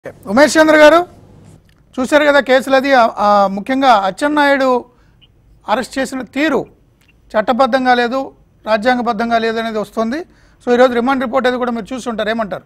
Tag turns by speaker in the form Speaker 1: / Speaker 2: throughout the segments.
Speaker 1: ఉమేష్ చంద్ర గారు చూశారు కదా కేసులు అది ఆ, ఆ, ముఖ్యంగా అచ్చెన్నాయుడు అరెస్ట్ చేసిన తీరు చట్టబద్ధంగా లేదు రాజ్యాంగబద్ధంగా లేదు అనేది వస్తుంది సో ఈరోజు రిమాండ్ రిపోర్ట్ అది కూడా మీరు చూస్తుంటారు ఏమంటారు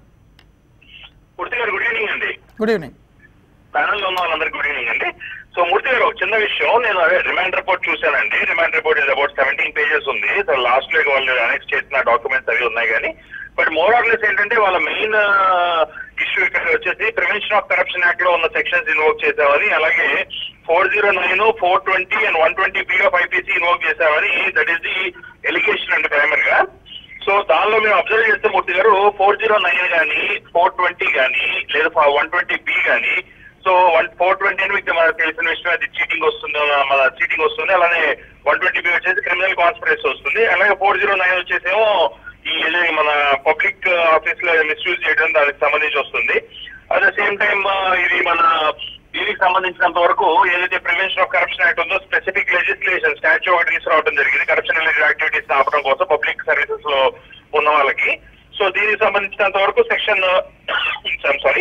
Speaker 2: మూర్తి గారు గుడ్ ఈవినింగ్ అండి
Speaker 1: గుడ్ ఈవినింగ్
Speaker 2: ప్యానల్ లో ఉన్న వాళ్ళందరికీ గుడ్ ఈవినింగ్ అండి సో మూర్తి గారు ఒక చిన్న విషయం నేను అదే రిమాండ్ రిపోర్ట్ చూశానండి remand report is about seventeen pages ఉంది సో లాస్ట్ లో వాళ్ళు అనెక్స్ చేసిన డాక్యుమెంట్స్ అవి ఉన్నాయి కానీ బట్ మోర్ ఆర్లెస్ ఏంటంటే వాళ్ళ మెయిన్ ఇష్యూ ఇక్కడ వచ్చేసి ప్రివెన్షన్ ఆఫ్ కరప్షన్ యాక్ట్ లో ఉన్న సెక్షన్స్ ఇన్వోక్ చేసామని అలాగే four zero nine four twenty and one twenty B of IPC invoke చేసామని దట్ ఈస్ ది ఎలిగేషన్ అండి ప్రైమరీగా సో దానిలో మేము అబ్జర్వ్ చేస్తే మూర్తి గారు ఫోర్ జీరో నైన్ కానీ ఫోర్ ట్వంటీ కానీ లేదా వన్ ట్వంటీ బి కానీ సో వన్ ఫోర్ ట్వంటీ అని మీకు మనకు తెలిసిన విషయం అది చీటింగ్ వస్తుంది మన చీటింగ్ వస్తుంది అలానే వన్ ట్వంటీ బి వచ్చేసి క్రిమినల్ కాన్స్పిరసీ వస్తుంది అలాగే ఫోర్ జీరో నైన్ వచ్చేసేమో ఈ ఏదో మన పబ్లిక్ ఆఫీస్ లో మిస్యూజ్ చేయడం దానికి సంబంధించి వస్తుంది అట్ ద సేమ్ టైం ఇది మన దీనికి సంబంధించినంత వరకు ఏదైతే ప్రివెన్షన్ ఆఫ్ కరప్షన్ యాక్ట్ ఉందో స్పెసిఫిక్ లెజిస్లేషన్ స్టాచ్యూ ఒకటి తీసుకురావడం జరిగింది కరప్షన్ రిలేటెడ్ యాక్టివిటీస్ ఆపడం కోసం పబ్లిక్ సర్వీసెస్ లో ఉన్న వాళ్ళకి సో దీనికి సంబంధించినంత వరకు section sorry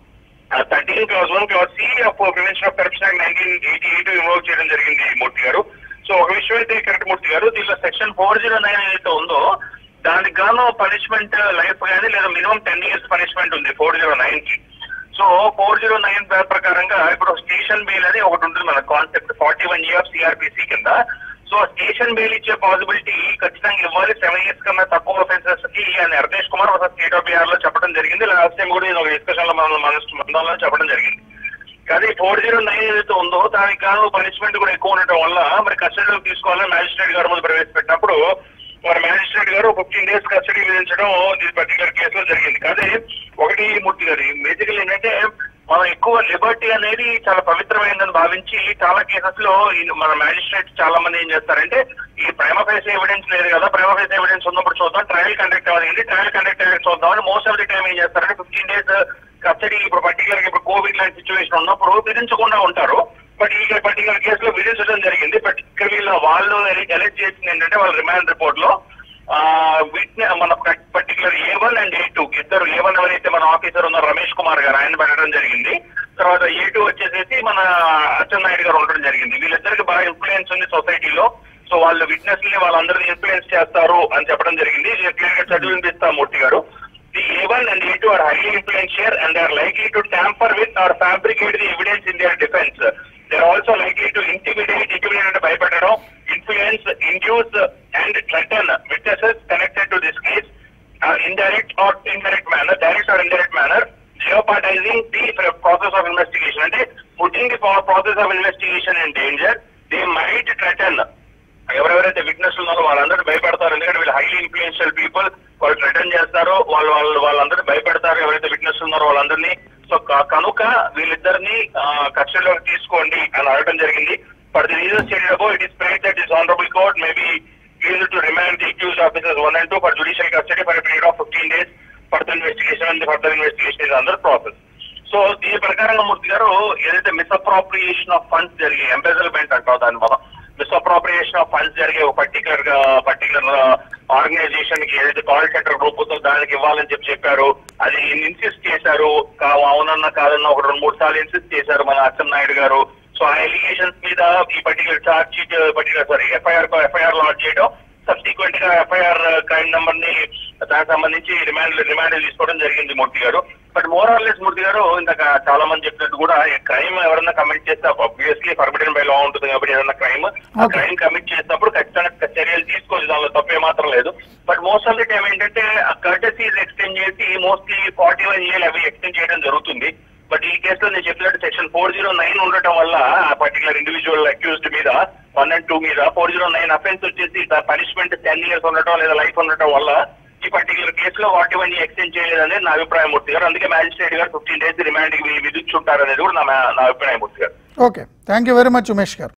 Speaker 2: thirteen clause one clause C of prevention of corruption act nineteen eighty eight involve చేయడం జరిగింది మూర్తి గారు సో ఒక విషయం అయితే కరెక్ట్ మూర్తి గారు దీనిలో సెక్షన్ ఫోర్ జీరో నైన్ ఏదైతే ఉందో దానికి గాను పనిష్మెంట్ లైఫ్ కానీ లేదా మినిమం టెన్ ఇయర్స్ పనిష్మెంట్ ఉంది ఫోర్ జీరో నైన్ కి సో ఫోర్ జీరో నైన్ ప్రకారంగా ఇప్పుడు స్టేషన్ బెయిల్ అని ఒకటి ఉంటుంది మన concept forty one year CrPC కింద సో స్టేషన్ బెయిల్ ఇచ్చే పాసిబిలిటీ ఖచ్చితంగా ఇవ్వాలి సెవెన్ ఇయర్స్ కన్నా తక్కువ ఆఫెన్సెస్ కి అని హర్నేష్ కుమార్ ఒక స్టేట్ ఆఫ్ బిహార్ లో చెప్పడం జరిగింది లాస్ట్ టైం కూడా నేను ఒక డిస్కషన్ లో మన మన మందంలో చెప్పడం జరిగింది కానీ ఫోర్ జీరో నైన్ ఏదైతే ఉందో దానికి గాను పనిష్మెంట్ కూడా ఎక్కువ ఉండటం వల్ల మరి కస్టడీలోకి తీసుకోవాలని మ్యాజిస్ట్రేట్ గారు ముందు ప్రవేశపెట్టినప్పుడు మరి మ్యాజిస్ట్రేట్ గారు ఫిఫ్టీన్ డేస్ కస్టడీ విధించడం ఈ పర్టికులర్ కేసులో జరిగింది కానీ ఒకటి మూర్తి గారి బేసికల్ ఏంటంటే మనం ఎక్కువ లిబర్టీ అనేది చాలా పవిత్రమైనదని భావించి చాలా కేసెస్ లో ఈ మన మ్యాజిస్ట్రేట్ చాలా మంది ఏం చేస్తారంటే ఈ ప్రేమ ఫేస్ ఎవిడెన్స్ లేదు కదా ప్రేమ ఫేస్ ఎవిడెన్స్ ఉన్నప్పుడు చూద్దాం ట్రయల్ కండక్ట్ అవ్వాలి ట్రయల్ కండక్ట్ అయ్యి చూద్దాం అని మోస్ట్ ఆఫ్ ది టైం ఏం చేస్తారంటే ఫిఫ్టీన్ డేస్ కస్టడీ ఇప్పుడు పర్టికులర్ ఇప్పుడు కోవిడ్ లాంటి సిచ్యువేషన్ ఉన్నప్పుడు విధించకుండా ఉంటారు బట్ ఈ పర్టికులర్ కేసులో విధించడం జరిగింది బట్ ఇక్కడ వీళ్ళ వాళ్ళు ఎలెక్ట్ చేసింది ఏంటంటే వాళ్ళ రిమాండ్ రిపోర్ట్ లో వీటిని మన particular A one and A two ఇద్దరు ఏ వన్ ఎవరైతే మన ఆఫీసర్ ఉన్న రమేష్ కుమార్ గారు ఆయన పెట్టడం జరిగింది తర్వాత ఏ టూ వచ్చేసేసి మన అచ్చెన్నాయుడు గారు ఉండడం జరిగింది వీళ్ళిద్దరికి బాగా ఇన్ఫ్లుయెన్స్ ఉంది సొసైటీలో సో వాళ్ళు విట్నెస్ ని వాళ్ళందరినీ ఇన్ఫ్లుయెన్స్ చేస్తారు అని చెప్పడం జరిగింది క్లియర్ గా చదివి వినిపిస్తాం మూర్తి గారు the A1 and A2 are highly influential and they are likely to tamper with or fabricate the evidence in their defense. They are also likely to intimidate, intimidate and భయపెట్టడం, influence, induce and threaten witnesses connected to this case, uh, indirect or indirect manner, direct or indirect manner, jeopardizing the process of investigation. అంటే putting the process of investigation in danger, they might threaten ఎవరెవరైతే witness ఉన్నారో వాళ్ళందరూ భయపడతారు ఎందుకంటే వీళ్ళు highly influential people వాళ్ళు return చేస్తారు వాళ్ళు వాళ్ళు వాళ్ళందరూ భయపడతారు ఎవరైతే విట్నెస్ ఉన్నారో వాళ్ళందరినీ సో క- కనుక వీళ్ళిద్దరిని కస్టడీలోకి తీసుకోండి అని అడగడం జరిగింది for the reason stated above it is prayed that is honourable court maybe use to remand the accused officers one and two for judicial custody for period of fifteen days further investigation and further investigation is under process so దీని ప్రకారంగా మూర్తి గారు ఏదైతే misappropriation of funds జరిగాయి ఎంబెజల్మెంట్ అంటాం దాని మనం misappropriation of funds జరిగే ఒక పర్టికులర్ పర్టికులర్ ఆర్గనైజేషన్ కి ఏదైతే కాల్ సెంటర్ గ్రూప్ ఉందో దానికి ఇవ్వాలని చెప్పి చెప్పారు అది ఇన్సిస్ట్ చేశారు కా- అవునన్నా కాదన్నా ఒక రెండు మూడు సార్లు ఇన్సిస్ట్ చేశారు మన అచ్చెన్నాయుడు గారు సో ఆ ఎలిగేషన్స్ మీద ఈ particular charge sheet particular sorry FIR FIR launch చేయడం సబ్సిక్వెంట్ గా ఎఫ్ఐఆర్ క్రైమ్ నెంబర్ ని దానికి సంబంధించి రిమాండ్ రిమాండ్ తీసుకోవడం జరిగింది మూర్తి గారు but more or less Murthy గారు ఇందాక చాలా మంది చెప్పినట్టు కూడా క్రైమ్ ఎవరైనా కమిట్ చేస్తే ఆబ్వియస్లీ ఫర్బిడెన్ బై లా ఉంటుంది కాబట్టి ఏదైనా క్రైమ్ ఆ
Speaker 1: Okay.
Speaker 2: క్రైమ్ కమిట్ చేసినప్పుడు ఖచ్చితంగా చర్యలు తీసుకోవచ్చు దానిలో తప్పే మాత్రం లేదు but most of the time ఏంటంటే ఆ కర్టసీస్ ఎక్స్టెండ్ చేసి మోస్ట్లీ ఫార్టీ వన్ ఇయర్ అవి ఎక్స్టెండ్ చేయడం జరుగుతుంది బట్ ఈ కేసులో నేను చెప్పినట్టు సెక్షన్ ఫోర్ జీరో నైన్ ఉండటం వల్ల ఆ పర్టికులర్ ఇండివిజువల్ అక్యూజ్డ్ మీద వన్ అండ్ టూ మీద ఫోర్ జీరో నైన్ అఫెన్స్ వచ్చేసి పనిష్మెంట్ టెన్ ఇయర్స్ ఉండటం లేదా లైఫ్ ఉండటం వల్ల ఈ పర్టికులర్ కేసులో వాటి వన్ ఎక్స్టెండ్ చేయలేదనేది నా అభిప్రాయం మూర్తి గారు అందుకే మ్యాజిస్ట్రేట్ గారు ఫిఫ్టీన్ డేస్ రిమాండ్ విధించుంటారు అనేది కూడా నా నా అభిప్రాయం మూర్తి గారు
Speaker 1: okay thank you very much Umesh గారు